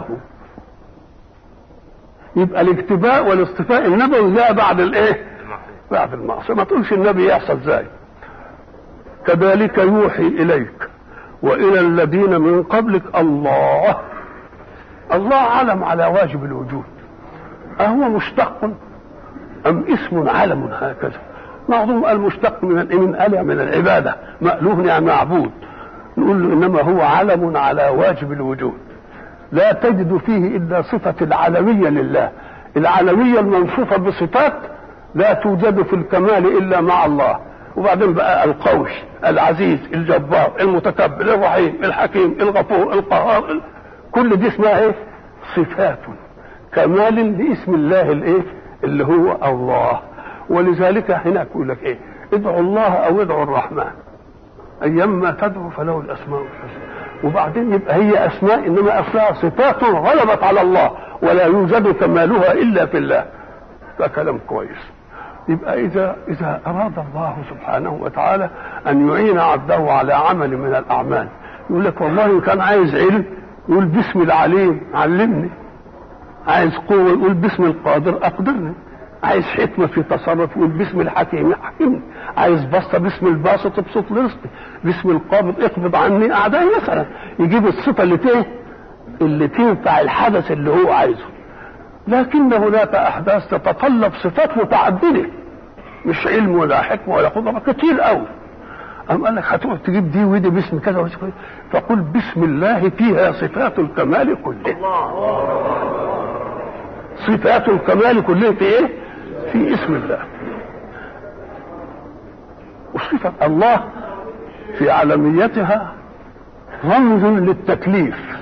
يبقى الاجتباء والاصطفاء النبوي جاء بعد الايه؟ بعد المعصيه ما تقولش النبي يحصل ازاي كذلك يوحي اليك والى الذين من قبلك الله الله علم على واجب الوجود أهو مشتق أم اسم علم هكذا بعضهم قال مشتق من من أله من العبادة مألوه يعني معبود نقول له إنما هو علم على واجب الوجود لا تجد فيه إلا صفة العلوية لله العلوية الموصوفة بصفات لا توجد في الكمال إلا مع الله وبعدين بقى القوي العزيز الجبار المتكبر الرحيم الحكيم الغفور القهار كل دي اسمها ايه صفات كمال لاسم الله الايه اللي هو الله ولذلك هناك يقول لك ايه ادعوا الله او ادعوا الرحمن ايما تدعو فله الاسماء الحسنى وبعدين يبقى هي اسماء انما اصلها صفات غلبت على الله ولا يوجد كمالها الا في الله ده كلام كويس يبقى اذا اذا اراد الله سبحانه وتعالى ان يعين عبده على عمل من الاعمال يقول لك والله ان كان عايز علم يقول باسم العليم علمني عايز قوة يقول باسم القادر أقدرني عايز حكمة في تصرف يقول باسم الحكيم حكمني عايز بسطة باسم الباسط ابسط رزقي باسم القابض اقبض عني أعدائي مثلا يجيب الصفة اللي تيه اللي تنفع الحدث اللي هو عايزه لكن هناك أحداث تتطلب صفات متعددة مش علم ولا حكمة ولا قدرة كتير قوي أم قال لك هتقعد تجيب دي ودي باسم كذا واسم كذا فقل بسم الله فيها صفات الكمال كله صفات الكمال كلها في ايه في اسم الله وصفة الله في عالميتها رمز للتكليف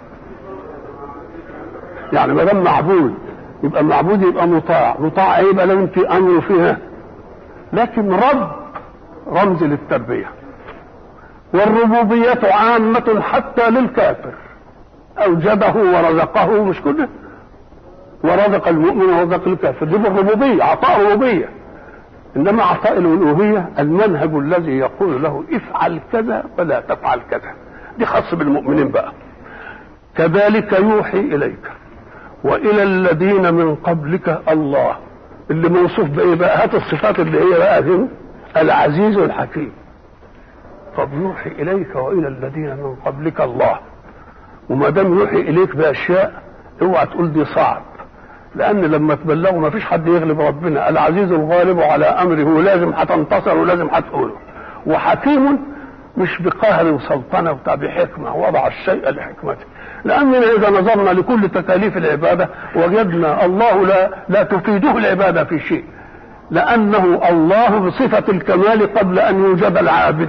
يعني ما دام معبود يبقى المعبود يبقى مطاع مطاع ايه يبقى لازم في امر فيها لكن رب رمز للتربيه والربوبيه عامه حتى للكافر اوجده ورزقه مش كده ورزق المؤمن ورزق الكافر دي بالربوبيه عطاء ربوبيه انما عطاء الالوهيه المنهج الذي يقول له افعل كذا ولا تفعل كذا دي خاص بالمؤمنين بقى كذلك يوحي اليك والى الذين من قبلك الله اللي موصوف بايه بقى هات الصفات اللي هي بقى دي العزيز الحكيم طب يوحي اليك والى الذين من قبلك الله وما دام يوحي اليك باشياء اوعى تقول دي صعب لان لما تبلغوا ما فيش حد يغلب ربنا العزيز الغالب على امره ولازم هتنتصر ولازم هتقوله وحكيم مش بقهر وسلطنه وبتاع بحكمه وضع الشيء لحكمته لاننا اذا نظرنا لكل تكاليف العباده وجدنا الله لا لا تفيده العباده في شيء لانه الله بصفه الكمال قبل ان يوجد العابد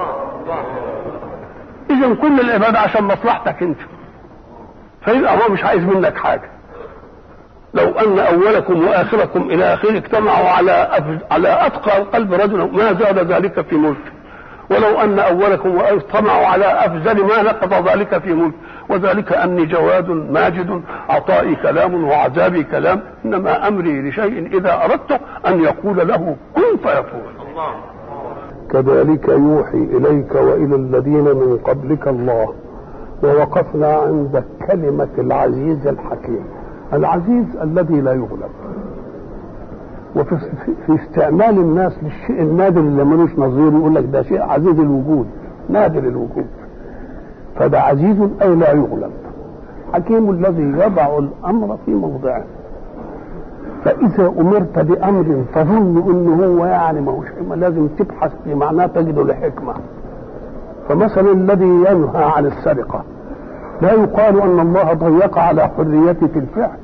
اذا كل العباده عشان مصلحتك انت فيبقى هو مش عايز منك حاجه لو ان اولكم واخركم الى اخره اجتمعوا على على اتقى قلب رجل ما زاد ذلك في ملك ولو ان اولكم اجتمعوا على افزل ما نقض ذلك في ملك وذلك اني جواد ماجد عطائي كلام وعذابي كلام انما امري لشيء اذا اردت ان يقول له كن فيكون كذلك يوحي اليك والى الذين من قبلك الله ووقفنا عند كلمه العزيز الحكيم العزيز الذي لا يغلب وفي في استعمال الناس للشيء النادر اللي ملوش نظير يقول لك ده شيء عزيز الوجود نادر الوجود فده عزيز اي لا يغلب حكيم الذي يضع الامر في موضعه فاذا امرت بامر تظن انه هو يعني ما هوش لازم تبحث في معناه تجد لحكمه فمثلا الذي ينهى عن السرقه لا يقال ان الله ضيق على حريتك في الفعل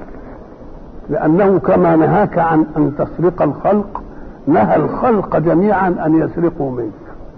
لانه كما نهاك عن ان تسرق الخلق نهى الخلق جميعا ان يسرقوا منك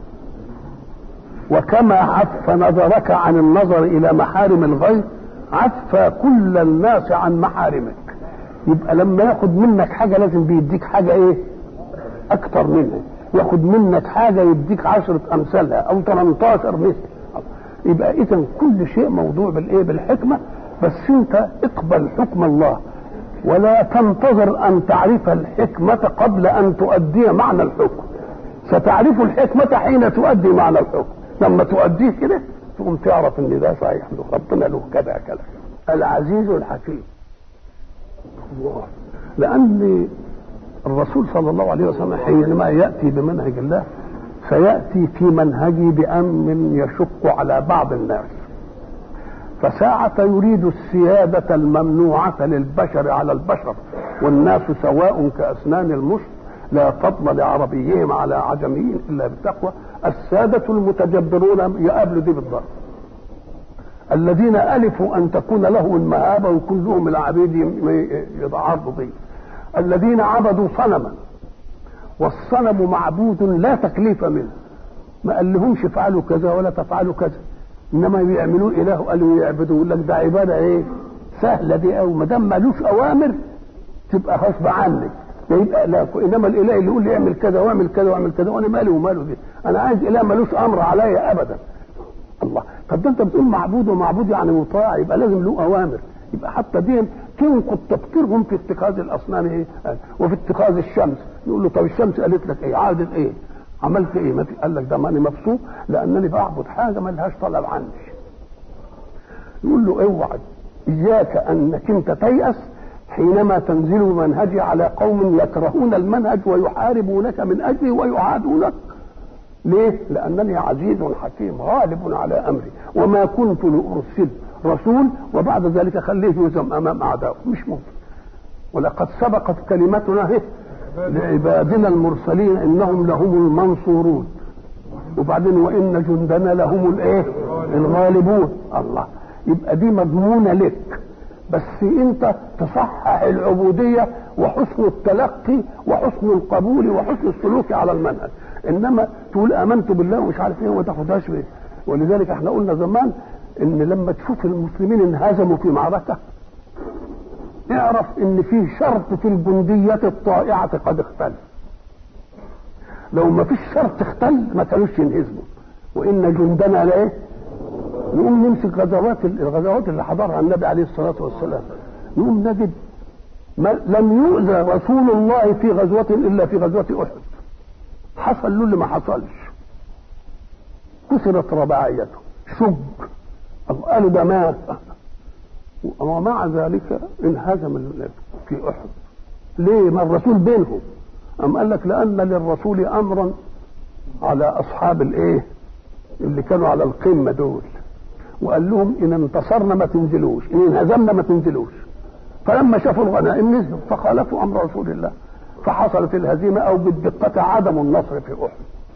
وكما عف نظرك عن النظر الى محارم الغير عف كل الناس عن محارمك يبقى لما ياخد منك حاجه لازم بيديك حاجه ايه اكتر منها ياخد منك حاجه يديك عشرة امثالها او 18 مثل يبقى اذا كل شيء موضوع بالايه بالحكمه بس انت اقبل حكم الله ولا تنتظر ان تعرف الحكمه قبل ان تؤدي معنى الحكم ستعرف الحكمه حين تؤدي معنى الحكم لما تؤديه كده تقوم تعرف ان ده صحيح له ربنا له كذا كذا العزيز الحكيم الله لان الرسول صلى الله عليه وسلم حينما ياتي بمنهج الله سياتي في منهجه بامر يشق على بعض الناس فساعة يريد السيادة الممنوعة للبشر على البشر والناس سواء كأسنان المشط لا فضل لعربيهم على عجميين إلا بالتقوى السادة المتجبرون يقابلوا دي بالضرب الذين ألفوا أن تكون له المهابة ويكون لهم العبيد يتعرضوا به الذين عبدوا صنما والصنم معبود لا تكليف منه ما قال لهمش افعلوا كذا ولا تفعلوا كذا انما بيعملوه اله قالوا يعبدوا يقول لك ده عباده ايه سهله دي قوي ما دام مالوش اوامر تبقى غصب عنك ده يبقى لا انما الاله اللي يقول لي اعمل كذا واعمل كذا واعمل كذا وانا مالي وماله دي انا عايز اله مالوش امر عليا ابدا الله طب ده انت بتقول معبود ومعبود يعني مطاع يبقى لازم له اوامر يبقى حتى دي تنقض تفكيرهم في اتخاذ الاصنام ايه وفي اتخاذ الشمس يقول له طب الشمس قالت لك ايه عادت ايه عملت ايه ما قال لك ده ماني مبسوط لانني بعبد حاجه ما لهاش طلب عندي يقول له اوعى اياك انك انت تيأس حينما تنزل منهجي على قوم يكرهون المنهج ويحاربونك من اجله ويعادونك ليه؟ لانني عزيز حكيم غالب على امري وما كنت لارسل رسول وبعد ذلك خليه يهزم امام اعدائه مش ممكن ولقد سبقت كلمتنا هي لعبادنا المرسلين انهم لهم المنصورون وبعدين وان جندنا لهم الايه الغالبون الله يبقى دي مضمونه لك بس انت تصحح العبوديه وحسن التلقي وحسن القبول وحسن السلوك على المنهج انما تقول امنت بالله ومش عارف ايه وما تاخدهاش بيه ولذلك احنا قلنا زمان ان لما تشوف المسلمين انهزموا في معركه اعرف ان في شرط في الجنديه الطائعه قد اختل لو ما فيش شرط اختل ما كانوش ينهزموا وان جندنا لايه نقوم نمسك غزوات الغزوات اللي حضرها النبي عليه الصلاه والسلام نقوم نجد ما لم يؤذى رسول الله في غزوة إلا في غزوة أحد حصل له اللي ما حصلش كسرت رباعيته شج قالوا ده مات ومع ذلك انهزم في أحد ليه ما الرسول بينهم أم قال لك لأن للرسول أمرا على أصحاب الإيه اللي كانوا على القمة دول وقال لهم إن انتصرنا ما تنزلوش إن انهزمنا ما تنزلوش فلما شافوا الغنائم نزلوا فخالفوا امر رسول الله فحصلت الهزيمه او بالدقه عدم النصر في احد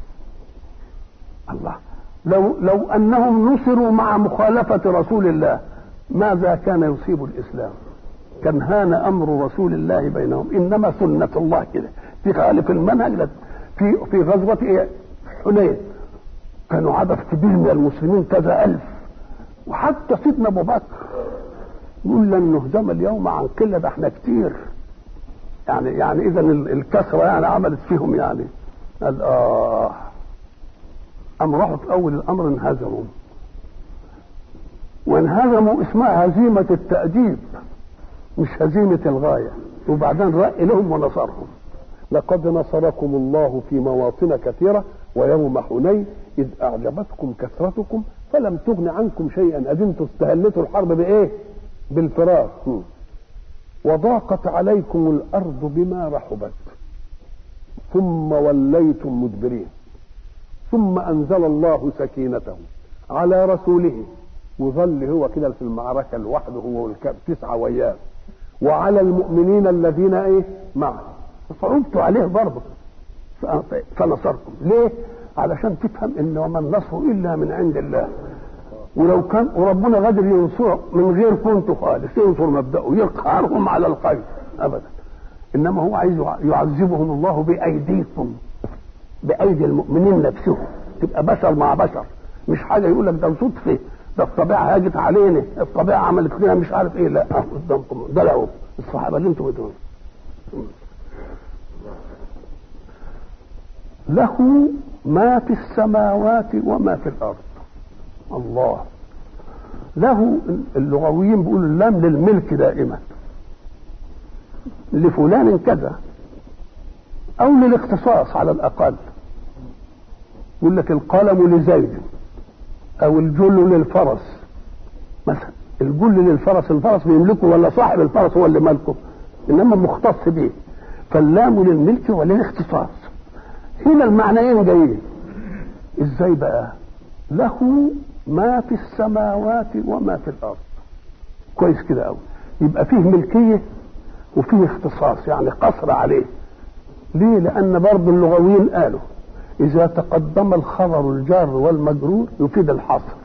الله لو لو انهم نصروا مع مخالفه رسول الله ماذا كان يصيب الاسلام كان هان امر رسول الله بينهم انما سنه الله كده تخالف المنهج في في غزوه إيه؟ حنين كانوا عدد كبير من المسلمين كذا الف وحتى سيدنا ابو بكر يقول لن نهزم اليوم عن قله ده احنا كتير يعني يعني اذا الكثره يعني عملت فيهم يعني قال اه ام راحوا في اول الامر انهزموا وانهزموا اسمها هزيمه التاديب مش هزيمه الغايه وبعدين رأي لهم ونصرهم لقد نصركم الله في مواطن كثيره ويوم حنين اذ اعجبتكم كثرتكم فلم تغن عنكم شيئا أدنتم استهلتوا الحرب بايه بالفراق وضاقت عليكم الارض بما رحبت ثم وليتم مدبرين ثم انزل الله سكينته على رسوله وظل هو كده في المعركه لوحده هو والتسعه وياه وعلى المؤمنين الذين ايه معه فصعبتوا عليه برضه فنصركم ليه؟ علشان تفهم ان وما النصر الا من عند الله ولو كان وربنا قادر ينصر من غير كنت خالص ينصر مبدأه يقهرهم على الخير ابدا انما هو عايز يعذبهم الله بايديكم بايدي المؤمنين نفسهم تبقى بشر مع بشر مش حاجه يقول لك ده صدفه ده الطبيعه هاجت علينا الطبيعه عملت لنا مش عارف ايه لا قدامكم ده لو الصحابه اللي انتم بتقولوا له ما في السماوات وما في الارض الله له اللغويين بيقولوا اللام للملك دائما لفلان كذا او للاختصاص على الاقل يقول لك القلم لزيد او الجل للفرس مثلا الجل للفرس الفرس بيملكه ولا صاحب الفرس هو اللي مالكه انما مختص به فاللام للملك وللاختصاص هنا المعنيين جايين ازاي بقى له ما في السماوات وما في الارض كويس كده قوي يبقى فيه ملكيه وفيه اختصاص يعني قصر عليه ليه لان برضه اللغويين قالوا اذا تقدم الخبر الجار والمجرور يفيد الحصر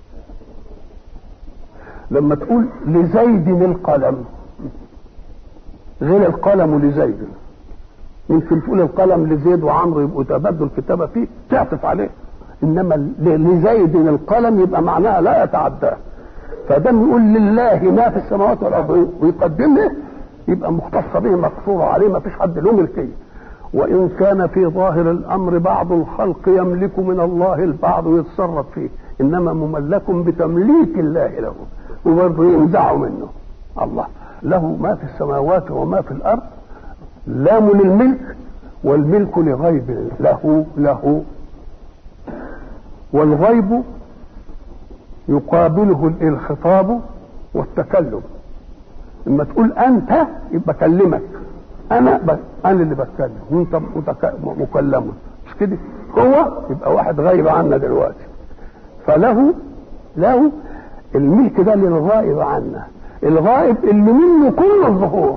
لما تقول لزيد القلم غير القلم لزيد يمكن تقول القلم لزيد وعمرو يبقوا تبادلوا الكتابه فيه تعطف عليه انما لزيد القلم يبقى معناها لا يتعداه فدام يقول لله ما في السماوات والارض ويقدمه يبقى مختص به مقصور عليه ما فيش حد له ملكيه وان كان في ظاهر الامر بعض الخلق يملك من الله البعض ويتصرف فيه انما مملك بتمليك الله له وبرضه ينزعه منه الله له ما في السماوات وما في الارض لام للملك والملك لغيب له له والغيب يقابله الخطاب والتكلم لما تقول انت يبقى كلمك انا ب... انا اللي بتكلم وانت متك... مكلم مش كده هو يبقى واحد غايب عنا دلوقتي فله له الملك ده للغائب عنا الغائب اللي منه كل الظهور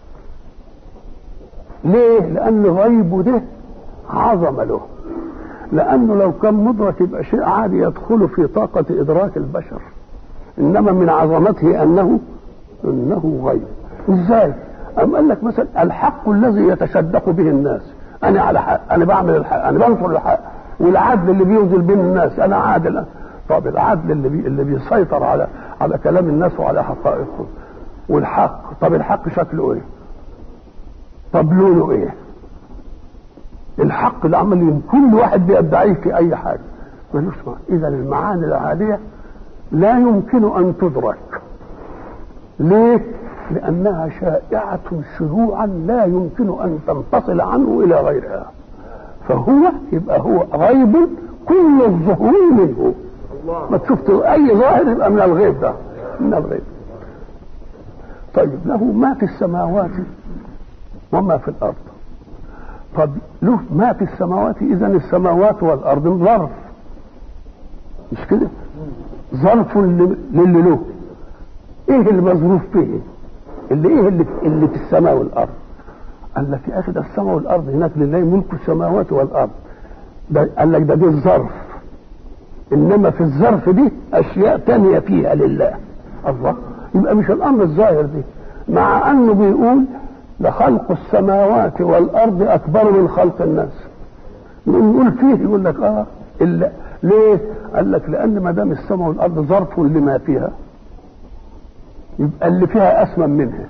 ليه لان غيبه ده عظمه له لانه لو كان مدرك يبقى شيء عادي يدخل في طاقه ادراك البشر انما من عظمته انه انه غيب ازاي ام قال لك مثلا الحق الذي يتشدق به الناس انا على حق انا بعمل الحق انا بنصر الحق والعدل اللي بيوزن بين الناس انا عادل طب العدل اللي بي اللي بيسيطر على على كلام الناس وعلى حقائقهم والحق طب الحق شكله ايه طب لونه ايه الحق اللي عمال كل واحد بيدعيه في اي حاجه ملوش معنى اذا المعاني العاديه لا يمكن ان تدرك ليه لانها شائعه شيوعا لا يمكن ان تنفصل عنه الى غيرها فهو يبقى هو غيب كل الظهور منه ما تشوف اي ظاهر يبقى من الغيب ده من الغيب طيب له ما في السماوات وما في الارض طب له ما في السماوات اذا السماوات والارض ظرف مش كده ظرف للي له ايه المظروف به اللي ايه اللي, اللي في السماء والارض قال لك يا اخي ده السماء والارض هناك لله ملك السماوات والارض ده قال لك ده دي الظرف انما في الظرف دي اشياء تانية فيها لله الله يبقى مش الامر الظاهر دي مع انه بيقول لخلق السماوات والارض اكبر من خلق الناس نقول فيه يقول لك اه إلا ليه؟ قال لك لان ما دام السماء والارض ظرف لما فيها يبقى اللي فيها اسمن منها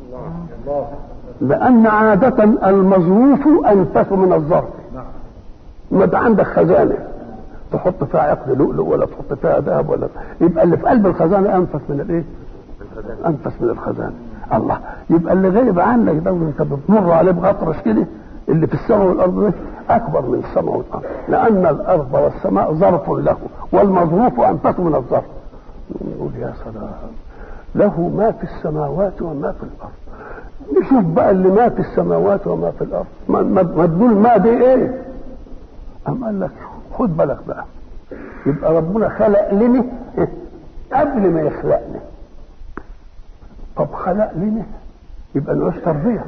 لان عاده المظروف انفس من الظرف ما انت عندك خزانه تحط فيها عقد لؤلؤ ولا تحط فيها ذهب ولا يبقى اللي في قلب الخزانه انفس من الايه؟ انفس من الخزانه الله يبقى اللي غايب عنك ده وانت بتمر عليه بغطرس كده اللي في السماء والارض ده اكبر من السماء والارض لان الارض والسماء ظرف له والمظروف انفس من الظرف نقول يا سلام له ما في السماوات وما في الارض نشوف بقى اللي ما في السماوات وما في الارض مدلول ما دي ايه أم قال لك خد بالك بقى يبقى ربنا خلق لنا قبل ما يخلقنا طب خلق لنا يبقى نعيش تربيه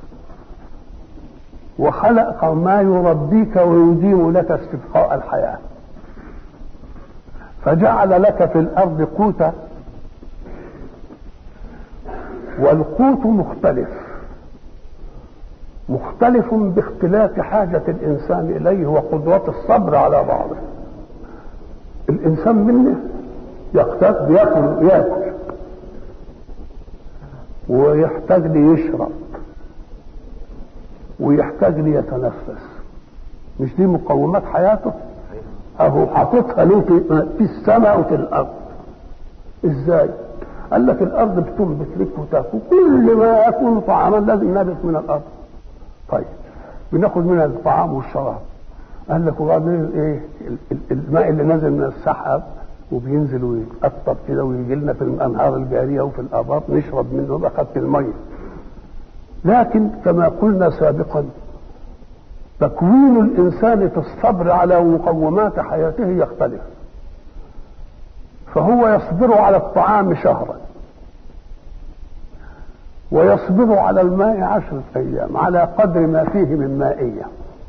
وخلق ما يربيك ويديم لك استبقاء الحياه فجعل لك في الارض قوتا والقوت مختلف مختلف باختلاف حاجة الإنسان إليه وقدرة الصبر على بعضه الإنسان منه يحتاج ياكل ياكل ويحتاج ليشرب ويحتاج ليتنفس مش دي مقومات حياته اهو حاططها له في السماء وفي الارض ازاي قال لك الارض بتنبت لك وتاكل كل ما يكون طعاما لازم نبت من الارض طيب بناخد منها الطعام والشراب قال لك وبعدين ايه الماء اللي نازل من السحاب وبينزل ويتقطر كده ويجي لنا في الانهار الجاريه وفي الابار نشرب منه يبقى خدت الميه لكن كما قلنا سابقا تكوين الانسان في الصبر على مقومات حياته يختلف فهو يصبر على الطعام شهرا ويصبر على الماء عشرة أيام على قدر ما فيه من مائية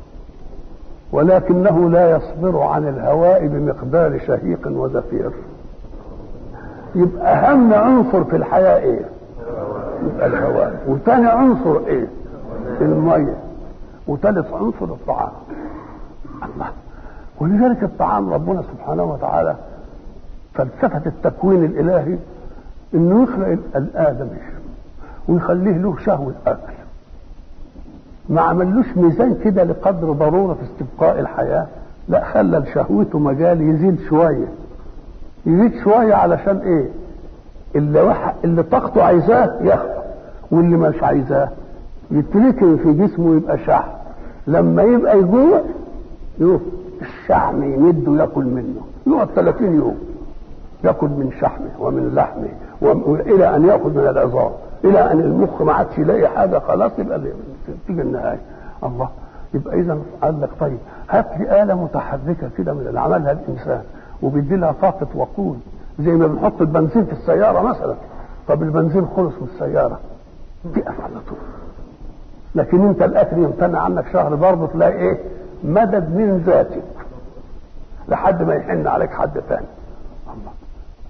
ولكنه لا يصبر عن الهواء بمقدار شهيق وزفير يبقى أهم عنصر في الحياة إيه؟ يبقى الهواء وثاني عنصر إيه؟ المية وثالث عنصر الطعام الله ولذلك الطعام ربنا سبحانه وتعالى فلسفة التكوين الإلهي إنه يخلق الآدم ويخليه له شهوة أكل ما عملوش ميزان كده لقدر ضرورة في استبقاء الحياة لا خلى لشهوته مجال يزيد شوية يزيد شوية علشان ايه اللي وح... اللي طاقته عايزاه ياخده واللي مش عايزاه يتركن في جسمه يبقى شحم لما يبقى يجوع يوم الشحم يمده ياكل منه يقعد 30 يوم ياكل من شحمه ومن لحمه والى ان ياخذ من العظام الى ان المخ ما عادش يلاقي حاجه خلاص يبقى تيجي النهايه الله يبقى اذا قال لك طيب هات لي اله متحركه كده من اللي عملها الانسان وبيدي لها طاقه وقود زي ما بنحط البنزين في السياره مثلا طب البنزين خلص من السياره تقف على طول لكن انت الاكل يمتنع عنك شهر برضه تلاقي ايه مدد من ذاتك لحد ما يحن عليك حد ثاني الله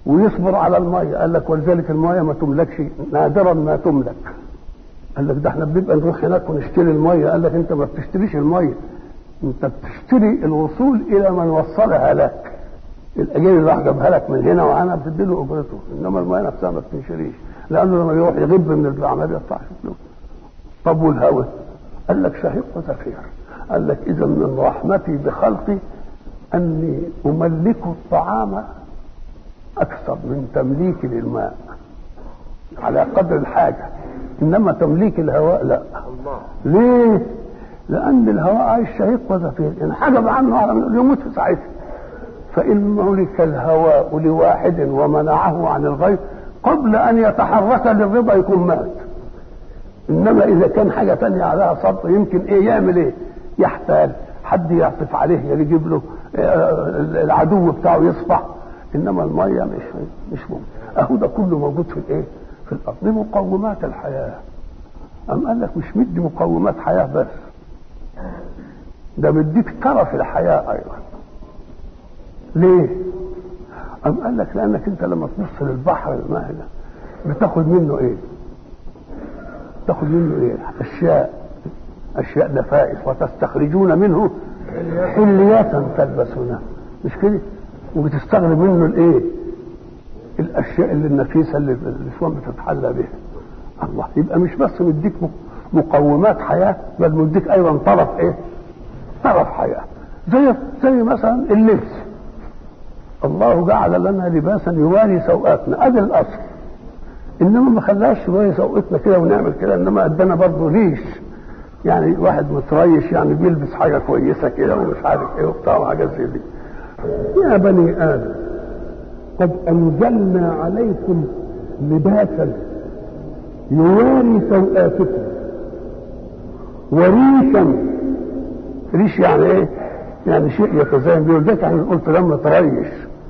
ويصبر على الميه قال لك ولذلك الميه ما تملكش نادرا ما تملك قال لك ده احنا بنبقى نروح هناك ونشتري الميه قال لك انت ما بتشتريش الميه انت بتشتري الوصول الى من وصلها لك الاجير اللي راح جابها لك من هنا وانا بتدي له اجرته انما الميه نفسها ما بتنشريش لانه لما يروح يغب من العمل ما يدفعش فلوس طب والهوى قال لك شهيق وزفير قال لك اذا من رحمتي بخلقي اني املك الطعام اكثر من تمليكي للماء على قدر الحاجه انما تمليك الهواء لا ليه لان الهواء عايش شهيق وزفير ان حجب عنه يموت في ساعتها فان ملك الهواء لواحد ومنعه عن الغير قبل ان يتحرك للرضا يكون مات انما اذا كان حاجه تانية عليها صبر يمكن ايه يعمل ايه يحتال حد يعطف عليه يجيب له العدو بتاعه يصفح انما الميه مش مش ممكن اهو ده كله موجود في الايه في الارض دي مقومات الحياه ام قال لك مش مدي مقومات حياه بس ده مديك طرف الحياه ايضا ليه ام قال لك لانك انت لما تبص للبحر الماء ده بتاخد منه ايه تاخد منه ايه اشياء اشياء نفائس وتستخرجون منه حلية تلبسونها مش كده وبتستغرب منه الايه الاشياء اللي النفيسه اللي النسوان بتتحلى بها الله يبقى مش بس مديك مقومات حياه بل مديك ايضا طرف ايه طرف حياه زي زي مثلا اللبس الله جعل لنا لباسا يواري سوءاتنا ادي الاصل انما ما خلاش يواري سوءتنا كده ونعمل كده انما ادانا برضه ريش يعني واحد متريش يعني بيلبس حاجه كويسه كده ومش عارف ايه وبتاع وحاجات زي دي يا بني ادم قد انزلنا عليكم لباسا يواري سوآتكم وريشا ريش يعني ايه؟ يعني شيء يتزين به ذلك احنا قلت لما تريش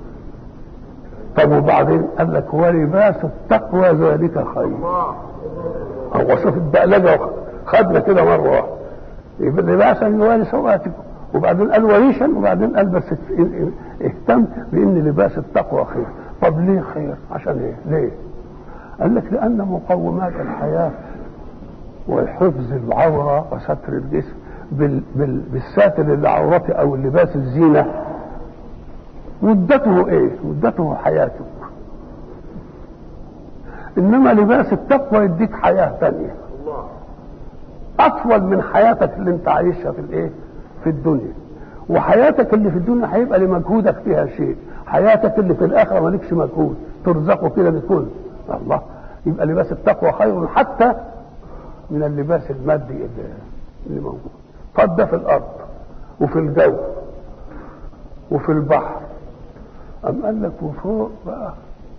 طب وبعدين قال لك ولباس التقوى ذلك خير هو شوف الدقلجه خدنا كده مره واحده يبقى لباسا يواري سوآتكم وبعدين قال وريشا وبعدين قال بس اهتم بان لباس التقوى خير طب ليه خير عشان ايه ليه قال لك لان مقومات الحياه وحفظ العوره وستر الجسم بال بال بالساتر للعورة او اللباس الزينه مدته ايه مدته حياتك انما لباس التقوى يديك حياه ثانيه اطول من حياتك اللي انت عايشها في الايه في الدنيا وحياتك اللي في الدنيا هيبقى لمجهودك فيها شيء حياتك اللي في الاخره مالكش مجهود ترزقه كده بكل الله يبقى لباس التقوى خير حتى من اللباس المادي اللي موجود قد ده في الارض وفي الجو وفي البحر أم قال لك وفوق بقى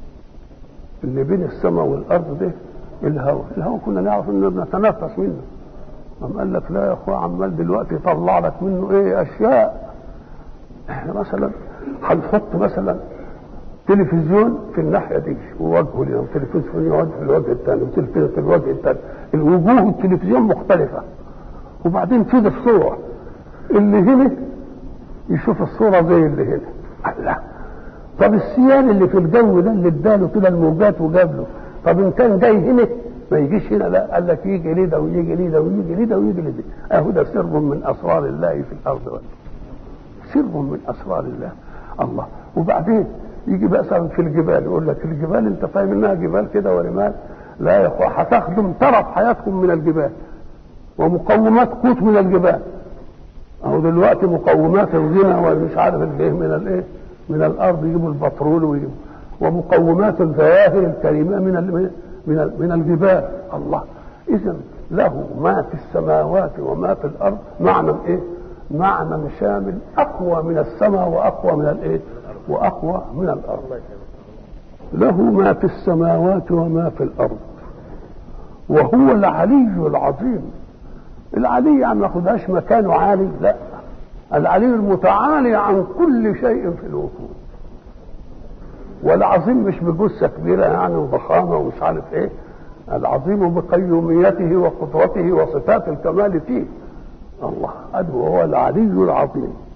اللي بين السماء والارض ده الهواء الهواء كنا نعرف انه بنتنفس منه أم قال لك لا يا اخويا عمال دلوقتي يطلع لك منه ايه اشياء احنا مثلا هنحط مثلا تلفزيون في الناحيه دي ووجهه لنا وتلفزيون يوجه في الوجه الثاني وتلفزيون في الوجه الثاني الوجوه التلفزيون مختلفه وبعدين في الصوره اللي هنا يشوف الصوره زي اللي هنا لا طب السيال اللي في الجو ده اللي اداله كده الموجات وجاب له طب ان كان جاي هنا ما يجيش هنا لا قال لك يجي ليه ده ويجي ليه ده ويجي ليه ده ويجي ليه ده اهو ده سر من اسرار الله في الارض والأرض. سر من اسرار الله الله وبعدين يجي مثلا في الجبال يقول لك الجبال انت فاهم انها جبال كده ورمال لا يا اخوة هتخدم طرف حياتكم من الجبال ومقومات قوت من الجبال اهو دلوقتي مقومات الغنى والمش عارف الايه من الايه من الارض يجيبوا البترول ويجيبوا ومقومات الظواهر الكريمه من ال من ال من الجبال الله اذا له ما في السماوات وما في الارض معنى ايه؟ معنى شامل اقوى من السماء واقوى من الايه؟ واقوى من الارض له ما في السماوات وما في الارض وهو العلي العظيم العلي يعني ما ياخدهاش مكانه عالي لا العلي المتعالي عن كل شيء في الوجود والعظيم مش بجثه كبيره يعني وضخامه ومش عارف ايه العظيم بقيوميته وقدرته وصفات الكمال فيه الله هو العلي العظيم